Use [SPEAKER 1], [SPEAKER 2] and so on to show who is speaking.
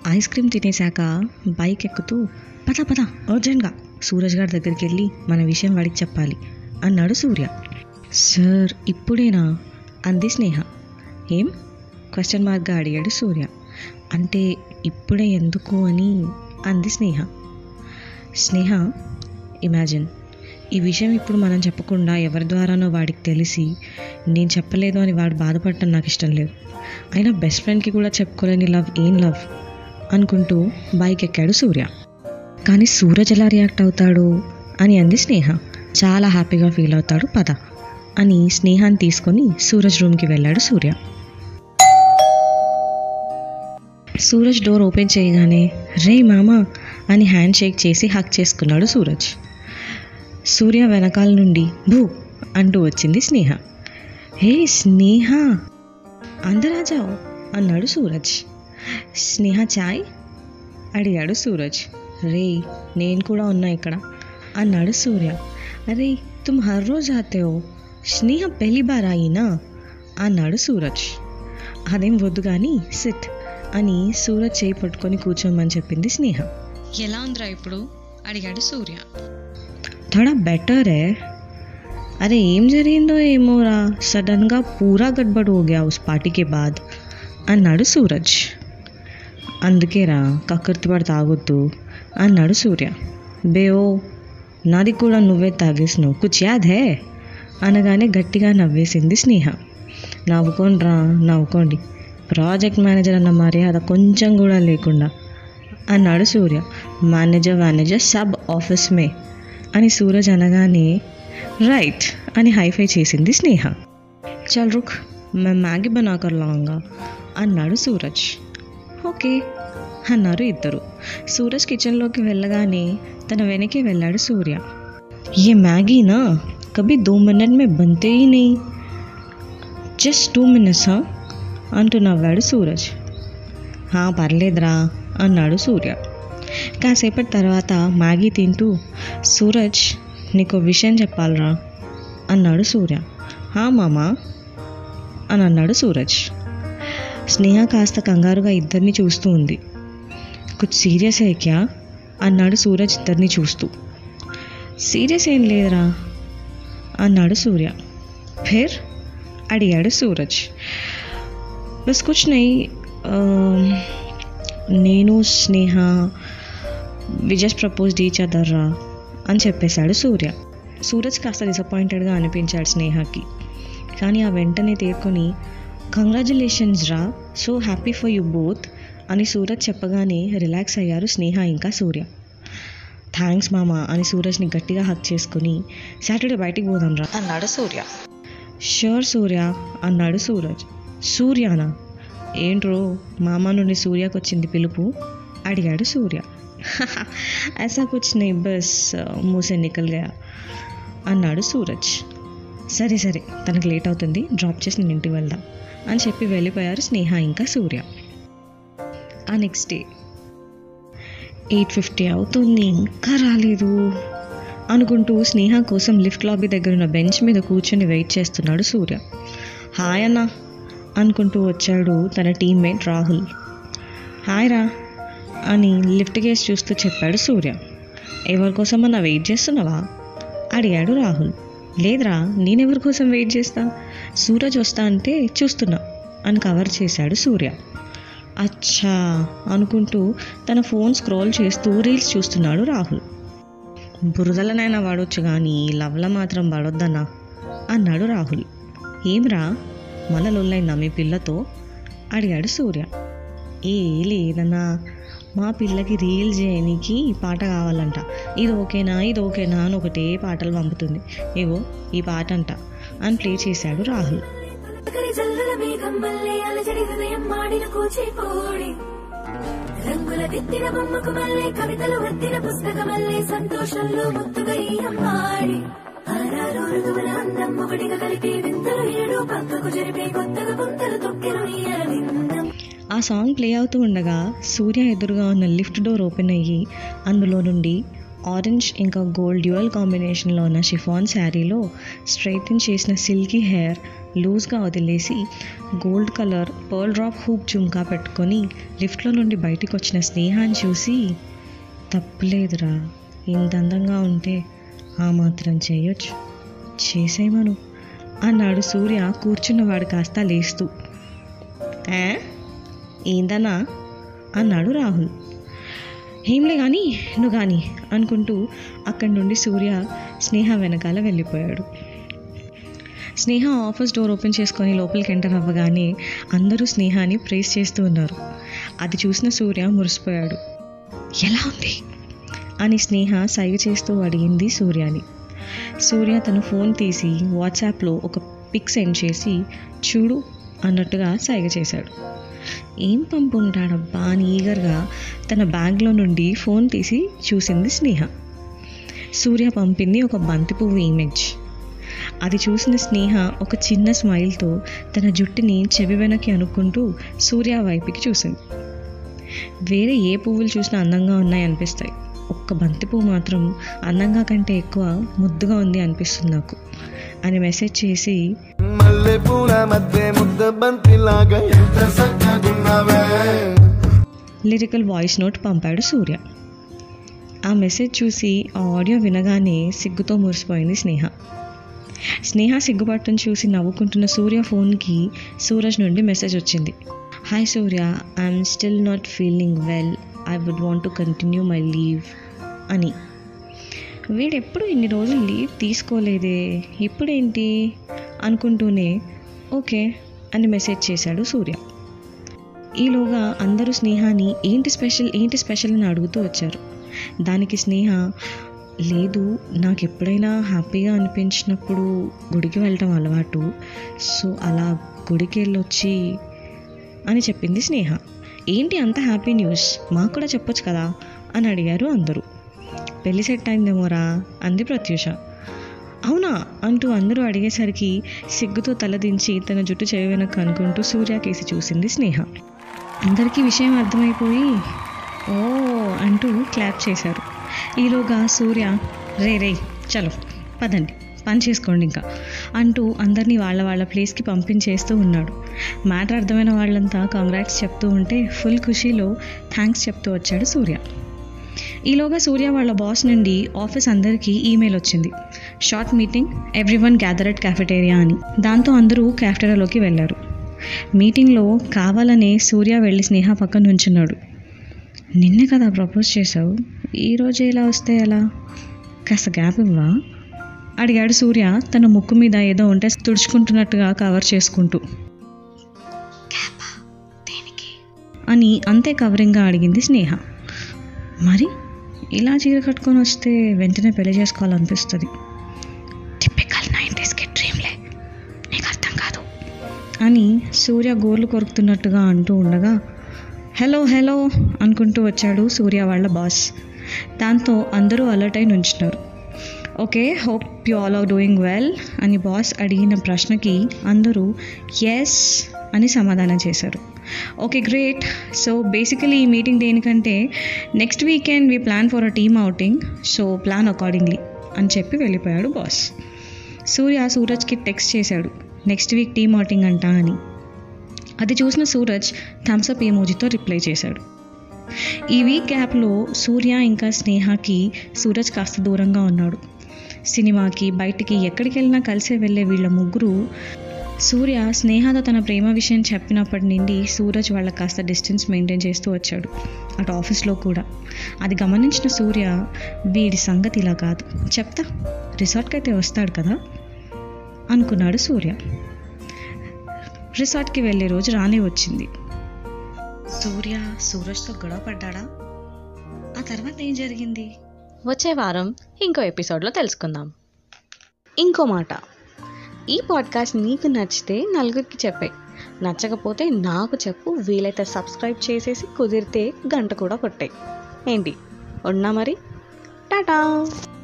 [SPEAKER 1] Ice cream తినేశాక bike ఎక్కుతూ పద పద అర్జెంట్గా సూరజ్ గారి దగ్గరికి వెళ్ళి మన విషయం వాడికి చెప్పాలి అన్నాడు సూర్య సార్ ఇప్పుడేనా అంది స్నేహ ఏం క్వశ్చన్ మార్క్గా అడిగాడు సూర్య అంటే ఇప్పుడే ఎందుకు అని అంది స్నేహ స్నేహ ఇమాజిన్ ఈ విషయం ఇప్పుడు మనం చెప్పకుండా ఎవరి ద్వారానో వాడికి తెలిసి నేను చెప్పలేదు అని వాడు బాధపడటం నాకు ఇష్టం లేదు అయినా బెస్ట్ ఫ్రెండ్కి కూడా చెప్పుకోలేని లవ్ ఏం లవ్ అనుకుంటూ బైక్ ఎక్కాడు సూర్య కానీ సూరజ్ ఎలా రియాక్ట్ అవుతాడు అని అంది స్నేహ చాలా హ్యాపీగా ఫీల్ అవుతాడు పద అని స్నేహాన్ని తీసుకొని సూరజ్ రూమ్కి వెళ్ళాడు సూర్య సూరజ్ డోర్ ఓపెన్ చేయగానే రే మామ అని హ్యాండ్ షేక్ చేసి హక్ చేసుకున్నాడు సూరజ్ సూర్య వెనకాల నుండి భూ అంటూ వచ్చింది స్నేహ హే స్నేహ అందరాజావు అన్నాడు సూరజ్ స్నేహ చాయ్ అడిగాడు సూరజ్ రే నేను కూడా ఉన్నా ఇక్కడ అన్నాడు సూర్య అరే తుమ్ హర్ రోజు ఆతే హో స్నేహ పెళ్లి బార్ అయినా అన్నాడు సూరజ్ అదేం వద్దు కానీ సిట్ అని సూరజ్ చేయి పట్టుకొని కూర్చోమని చెప్పింది స్నేహ ఎలా ఉందిరా ఇప్పుడు అడిగాడు సూర్య థోడా బెటర్ ఏ అరే ఏం జరిగిందో ఏమోరా సడన్గా పూరా గడ్బడ్ హో గయా ఉస్ పార్టీ కే బాద్ అన్నాడు సూరజ్ అందుకేరా కకర్తిపడి తాగొద్దు అన్నాడు సూర్య బేఓ నాది కూడా నువ్వే తాగేసినావు కుచ్ యాద్ హే అనగానే గట్టిగా నవ్వేసింది స్నేహ నవ్వుకోండిరా నవ్వుకోండి ప్రాజెక్ట్ మేనేజర్ అన్న మర్యాద కొంచెం కూడా లేకుండా అన్నాడు సూర్య మేనేజర్ మేనేజర్ సబ్ ఆఫీస్ మే అని సూరజ్ అనగానే రైట్ అని హైఫై చేసింది స్నేహ చల్ రుక్ మే మ్యాగీ బనాకర్ లాంగా అన్నాడు సూరజ్ ఓకే అన్నారు ఇద్దరు సూరజ్ కిచెన్లోకి వెళ్ళగానే తన వెనకే వెళ్ళాడు సూర్య ये मैगी ना कभी दो मिनट में बनते ही नहीं జస్ట్ టూ మినిట్స్ హా అంటూ నవ్వాడు సూరజ్ హా పర్లేదురా అన్నాడు సూర్య కాసేపటి తర్వాత మ్యాగీ తింటూ సూరజ్ నీకు విషయం చెప్పాలరా అన్నాడు సూర్య హా మామా అని అన్నాడు సూరజ్ స్నేహ కాస్త కంగారుగా ఇద్దరిని చూస్తూ ఉంది కుచ్ సీరియస్ హే క్యా అన్నాడు సూరజ్ ఇద్దరిని చూస్తూ సీరియస్ ఏం లేదురా అన్నాడు సూర్య ఫిర్ అడిగాడు సూరజ్ బస్ కుచ్ నై నేను Sneha we just proposed each other రా అని చెప్పేశాడు సూర్య సూరజ్ కాస్త డిసప్పాయింటెడ్గా అనిపించాడు స్నేహకి కానీ ఆ వెంటనే తేరుకొని కంగ్రాచులేషన్స్ రా so happy for you both అని సూరజ్ చెప్పగానే రిలాక్స్ అయ్యారు స్నేహ ఇంకా సూర్య థ్యాంక్స్ మామ అని సూరజ్ని గట్టిగా హక్ చేసుకుని సాటర్డే బయటికి పోదాం రా అన్నాడు సూర్య ష్యూర్ సూర్య అన్నాడు సూరజ్ సూర్యానా ఏంట్రో మామ నుండి సూర్యకు వచ్చింది పిలుపు అడిగాడు సూర్య ఐసా కుచ్ నీ బస్ మూసే నికల్ గయా అన్నాడు సూరజ్ సరే సరే తనకు లేట్ అవుతుంది డ్రాప్ చేసి నేను ఇంటికి వెళ్దాం అని చెప్పి వెళ్ళిపోయారు స్నేహ ఇంకా సూర్య ఆ నెక్స్ట్ డే ఎయిట్ ఫిఫ్టీ అవుతుంది ఇంకా రాలేదు అనుకుంటూ స్నేహ కోసం లిఫ్ట్ లాబీ దగ్గర ఉన్న బెంచ్ మీద కూర్చొని వెయిట్ చేస్తున్నాడు సూర్య హాయ్ అన్న అనుకుంటూ వచ్చాడు తన టీమ్మేట్ రాహుల్ హాయ్ రా అని లిఫ్ట్ కేసు చూస్తూ చెప్పాడు సూర్య ఎవరి కోసం అన్న వెయిట్ చేస్తున్నావా అడిగాడు రాహుల్ లేదురా నేనెవరి కోసం వెయిట్ చేస్తా సూరజ్ వస్తా అంటే చూస్తున్నా అని కవర్ చేశాడు సూర్య అచ్చా అనుకుంటూ తన ఫోన్ స్క్రోల్ చేస్తూ రీల్స్ చూస్తున్నాడు రాహుల్ బురదలనైనా వాడొచ్చు కానీ లవ్ల మాత్రం పడొద్దన్నా అన్నాడు రాహుల్ ఏమ్రా మళ్ళ లొల్లైందా మీ పిల్లతో అడిగాడు సూర్య ఏ లేదన్నా మా పిల్లకి రీల్స్ చేయడానికి పాట కావాలంట ఇది ఓకేనా ఇది ఓకేనా అని ఒకటే పాటలు పంపుతుంది ఏవో ఈ పాట అంట అని ప్లే చేశాడు రాహుల్
[SPEAKER 2] కరి జల్లుల మేఘం మల్లె అలజడి హృదయం మాడిన కూచిపోడి రంగుల దిద్దిన బొమ్మకు మల్లె కవితలు వద్దిన పుస్తకమల్లె సంతోషంలో ముద్దుగా ఈ అమ్మాడి ఆరారు ఋతువుల అందం ఒకటిగా కలిపి వింతలు ఏడు పక్కకు జరిపే కొత్తగా పుంతలు తొక్కెను ఈ అరవిందం
[SPEAKER 1] ఆ సాంగ్ ప్లే అవుతూ ఉండగా సూర్య ఎదురుగా ఉన్న లిఫ్ట్ డోర్ ఓపెన్ అయ్యి అందులో నుండి ఆరెంజ్ ఇంకా గోల్డ్ డ్యూయల్ కాంబినేషన్లో ఉన్న షిఫాన్ శారీలో స్ట్రైటన్ చేసిన సిల్కీ హెయిర్ లూజ్గా వదిలేసి gold colour pearl drop hook jhumka పెట్టుకొని లిఫ్ట్లో నుండి బయటికి వచ్చిన స్నేహాన్ని చూసి తప్పులేదురా ఇంత అందంగా ఉంటే ఆ మాత్రం చేయొచ్చు చేసేమను అన్నాడు సూర్య కూర్చున్నవాడు కాస్త లేస్తూ "ఏ? ఏందన్నా అన్నాడు రాహుల్ ఏంలే కానీ నువ్వు కానీ అనుకుంటూ అక్కడి నుండి సూర్య స్నేహ వెనకాల వెళ్ళిపోయాడు స్నేహ ఆఫీస్ డోర్ ఓపెన్ చేసుకొని లోపలికి ఎంటర్ అవ్వగానే అందరూ స్నేహాన్ని ప్రేస్ చేస్తూ ఉన్నారు అది చూసిన సూర్య మురిసిపోయాడు ఎలా ఉంది అని స్నేహ సైగ చేస్తూ అడిగింది సూర్యని సూర్య తన ఫోన్ తీసి వాట్సాప్లో ఒక పిక్ సెండ్ చేసి చూడు అన్నట్టుగా సైగ చేశాడు ఏం పంపుంటాడబ్బా అని ఈగర్గా తన బ్యాగ్లో నుండి ఫోన్ తీసి చూసింది స్నేహ సూర్య పంపింది ఒక బంతి పువ్వు ఇమేజ్ అది చూసిన స్నేహ ఒక చిన్న స్మైల్తో తన జుట్టుని చెవి వెనక్కి అనుకుంటూ సూర్య వైపుకి చూసింది వేరే ఏ పువ్వులు చూసినా అందంగా ఉన్నాయి అనిపిస్తాయి ఒక్క బంతి పువ్వు మాత్రం అందంగా కంటే ఎక్కువ ముద్దుగా ఉంది అనిపిస్తుంది నాకు అని మెసేజ్ చేసి
[SPEAKER 3] మల్లె పూల మధ్య ముద్ద బంతిలాగా ఎంత చక్కగున్నావే
[SPEAKER 1] లిరికల్ వాయిస్ నోట్ పంపాడు సూర్య ఆ మెసేజ్ చూసి ఆ ఆడియో వినగానే సిగ్గుతో మురిసిపోయింది స్నేహ స్నేహ సిగ్గుపట్టును చూసి నవ్వుకుంటున్న సూర్య ఫోన్కి సూరజ్ నుండి మెసేజ్ వచ్చింది hi Surya I'm still not feeling well I would want to continue my leave అని వీడెప్పుడు ఇన్ని రోజులు లీవ్ తీసుకోలేదే ఇప్పుడేంటి అనుకుంటూనే ఓకే అని మెసేజ్ చేశాడు సూర్య ఈలోగా అందరూ స్నేహాని ఏంటి స్పెషల్ ఏంటి స్పెషల్ అని అడుగుతూ వచ్చారు దానికి స్నేహ లేదు నాకు ఎప్పుడైనా హ్యాపీగా అనిపించినప్పుడు గుడికి వెళ్ళటం అలవాటు సో అలా గుడికి వెళ్ళొచ్చి అని చెప్పింది స్నేహ ఏంటి అంత హ్యాపీ న్యూస్ మాకు కూడా చెప్పొచ్చు కదా అని అడిగారు అందరూ పెళ్లి సెట్ అయిందేమోరా అంది ప్రత్యూష అవునా అంటూ అందరూ అడిగేసరికి సిగ్గుతో తలదించి తన జుట్టు చెవి వెనక్కి అనుకుంటూ సూర్య కేసి చూసింది స్నేహ అందరికీ విషయం అర్థమైపోయి ఓ అంటూ క్లాప్ చేశారు ఈలోగా సూర్య రే రే చలో పదండి పని చేసుకోండి ఇంకా అంటూ అందరినీ వాళ్ళ వాళ్ళ ప్లేస్కి పంపించేస్తూ ఉన్నాడు మ్యాటర్ అర్థమైన వాళ్ళంతా కాంగ్రాట్స్ చెప్తూ ఉంటే ఫుల్ ఖుషీలో థ్యాంక్స్ చెప్తూ వచ్చాడు సూర్య ఈలోగా సూర్య వాళ్ళ బాస్ నుండి ఆఫీస్ అందరికీ ఈమెయిల్ వచ్చింది short meeting everyone gather at cafeteria అని దాంతో అందరూ క్యాఫెటేరియాలోకి వెళ్ళారు మీటింగ్లో కావాలనే సూర్య వెళ్ళి స్నేహ పక్కన నుంచున్నాడు నిన్నే కదా ప్రపోజ్ చేశావు ఈరోజు ఎలా వస్తే ఎలా కాస్త గ్యాప్ ఇవ్వా అడిగాడు సూర్య తన ముక్కు మీద ఏదో ఉంటే తుడుచుకుంటున్నట్టుగా కవర్ చేసుకుంటూ అని అంతే కవరింగ్గా అడిగింది స్నేహ మరి ఇలా చీర కట్టుకొని వస్తే వెంటనే పెళ్లి చేసుకోవాలనిపిస్తుంది టిపికల్ నైంటీస్కి డ్రీమ్లే నీకు అర్థం కాదు అని సూర్య గోర్లు కొరుకుతున్నట్టుగా అంటూ ఉండగా హలో హలో అనుకుంటూ వచ్చాడు సూర్య వాళ్ళ బాస్ దాంతో అందరూ అలర్ట్ అయి నుంచున్నారు okay hope you all are doing well అని బాస్ అడిగిన ప్రశ్నకి అందరూ ఎస్ అని సమాధానం చేశారు ఓకే గ్రేట్ సో బేసికలీ ఈ మీటింగ్ దేనికంటే next weekend we plan for a team outing so plan accordingly అని చెప్పి వెళ్ళిపోయాడు బాస్ సూర్య సూరజ్కి టెక్స్ట్ చేశాడు నెక్స్ట్ వీక్ టీమ్ అవుటింగ్ అంట అని అది చూసిన సూరజ్ థమ్స్అప్ ఎమోజీతో రిప్లై చేశాడు ఈ వీక్ గ్యాప్లో సూర్య ఇంకా స్నేహకి సూరజ్ కాస్త దూరంగా ఉన్నాడు సినిమాకి బయటికి ఎక్కడికి వెళ్ళినా కలిసే వెళ్ళే వీళ్ళ ముగ్గురు సూర్య స్నేహతో తన ప్రేమ విషయం చెప్పినప్పటి నుండి సూరజ్ వాళ్ళ కాస్త డిస్టెన్స్ మెయింటైన్ చేస్తూ వచ్చాడు అటు ఆఫీస్లో కూడా అది గమనించిన సూర్య వీడి సంగతి ఇలా కాదు చెప్తా రిసార్ట్కి అయితే వస్తాడు కదా అనుకున్నాడు సూర్య రిసార్ట్కి వెళ్ళే రోజు రానే వచ్చింది సూర్య సూరజ్తో గొడవ పడ్డాడా ఆ తర్వాత ఏం జరిగింది వచ్చే వారం ఇంకో ఎపిసోడ్లో తెలుసుకుందాం ఇంకో మాట ఈ పాడ్కాస్ట్ నీకు నచ్చితే నలుగురికి చెప్పే నచ్చకపోతే నాకు చెప్పు వీలైతే సబ్స్క్రైబ్ చేసేసి కుదిరితే గంట కూడా కొట్టాయి ఏంటి ఉన్నా మరి టాటా